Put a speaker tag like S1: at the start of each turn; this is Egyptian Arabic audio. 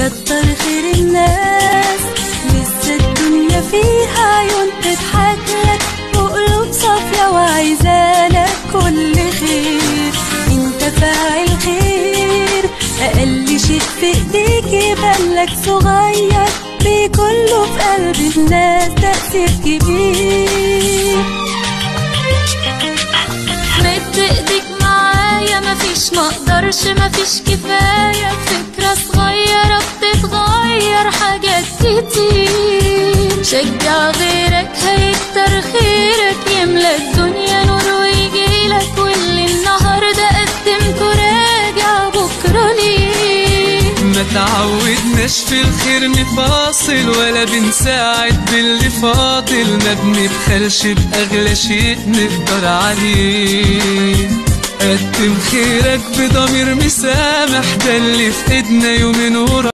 S1: كتر خير الناس لسه الدنيا فيها عيون تضحك لك وقلوب صافية وعايزالك كل خير انت فاعل خير اقل شيء في ايديك يبانلك صغير بيكون له في قلب الناس تأثير كبير مد ايديك معايا مفيش مقدرش مفيش كفاية فكرة صغيرة بتتغير حاجات كتير شجع غيرك هيكتر خيرك يملى الدنيا نور ويجيلك واللي النهاردة قدمته راجع بكرة ليه
S2: ما تعودناش في الخير نفاصل ولا بنساعد باللي فاضل ما بنبخلش بأغلى شيء نقدر عليه قدم خيرك بضمير مسامح ده اللي في ايدنا يومين ورا